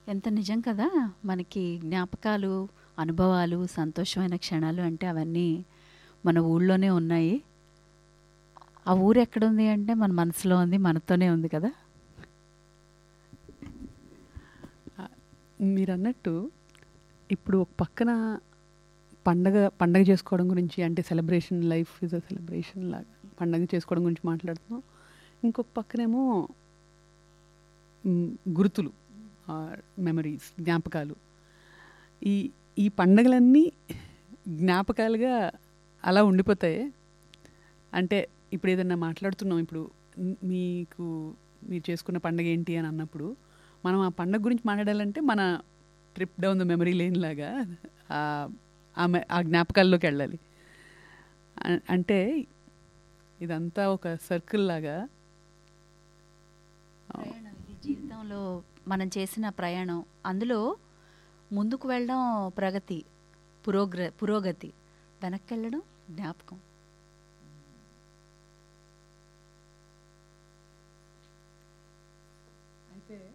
ఎంత నిజం కదా మనకి జ్ఞాపకాలు అనుభవాలు సంతోషమైన క్షణాలు అంటే అవన్నీ మన ఊళ్ళోనే ఉన్నాయి ఆ ఊరు ఎక్కడుంది అంటే మన మనసులో ఉంది మనతోనే ఉంది కదా మీరు అన్నట్టు ఇప్పుడు ఒక పక్కన పండగ పండగ చేసుకోవడం గురించి అంటే celebration life is a celebration లాగా పండగ చేసుకోవడం గురించి మాట్లాడుతున్నాం ఇంకొక పక్కనేమో మ్, గుర్తులు మెమరీస్ జ్ఞాపకాలు ఈ ఈ పండగలన్నీ జ్ఞాపకాలుగా అలా ఉండిపోతాయి అంటే ఇప్పుడు ఏదన్నా మాట్లాడుతున్నాం ఇప్పుడు మ్, మీకు మీరు చేసుకున్న పండగ ఏంటి అని అన్నప్పుడు మనం ఆ పండగ గురించి మాట్లాడాలంటే మన trip down the memory lane లాగా ఆ- ఆ మె- ఆ జ్ఞాపకాల్లోకి వెళ్ళాలి అ- అంటే ఇదంతా ఒక సర్కిల్ లాగా ప్రయాణం ఇది జీవితంలో మనం చేసిన ప్రయాణం అందులో ముందుకు వెళ్ళడం ప్రగతి పురోగ్ర పురోగతి వెనక్కి వెళ్ళడం జ్ఞాపకం అయితే